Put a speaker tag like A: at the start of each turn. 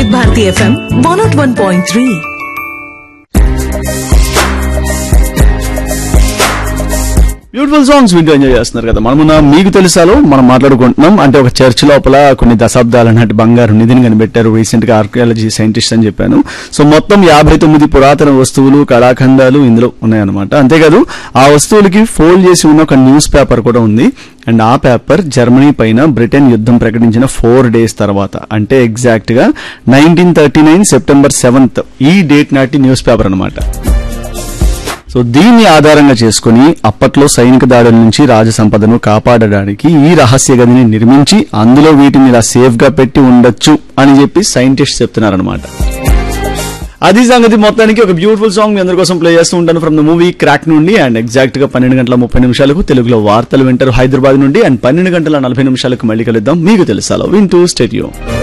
A: వివిధ Bharati FM one nought one point three
B: beautiful songs వింటూ enjoy చేస్తున్నారు కదా మనమున్న మీకు తెలుసాలో మనం మాట్లాడుకుంటున్నాం అంటే ఒక చర్చ్ లోపల కొన్ని దశాబ్దాల నాటి బంగారు నిధిని కనిపెట్టారు రీసెంట్ గా ఆర్కియాలజీ సైంటిస్ట్ అని చెప్పాను సో మొత్తం యాభై తొమ్మిది పురాతన వస్తువులు కళాఖండాలు ఇందులో ఉన్నాయన్నమాట అంతేకాదు ఆ వస్తువులకి ఫోల్డ్ చేసి ఉన్న ఒక న్యూస్ పేపర్ కూడా ఉంది అండ్ ఆ పేపర్ జర్మనీ పైన బ్రిటన్ యుద్ధం ప్రకటించిన ఫోర్ డేస్ తర్వాత అంటే ఎగ్జాక్ట్ గా nineteen thirty nine September seventh ఈ డేట్ నాటి న్యూస్ పేపర్ అన్నమాట సో దీన్ని ఆధారంగా చేసుకుని అప్పట్లో సైనిక దాడుల నుంచి రాజ సంపదను కాపాడడానికి ఈ రహస్య గదిని నిర్మించి అందులో వీటిని ఇలా సేఫ్ గా పెట్టి ఉండొచ్చు అని చెప్పి సైంటిస్ట్ చెప్తున్నారనమాట అది సంగతి మొత్తానికి ఒక బ్యూటిఫుల్ సాంగ్ మీ అందరి కోసం ప్లే చేస్తూ ఉంటాను ఫ్రమ్ ద మూవీ క్రాక్ నుండి అండ్ ఎగ్జాక్ట్ గా పన్నెండు గంటల ముప్పై నిమిషాలకు తెలుగులో వార్తలు వింటారు హైదరాబాద్ నుండి అండ్ పన్నెండు గంటల నలభై నిమిషాలకు మళ్ళీ కలుద్దాం మీకు తెలుసాలో వింటూ స్టేడియో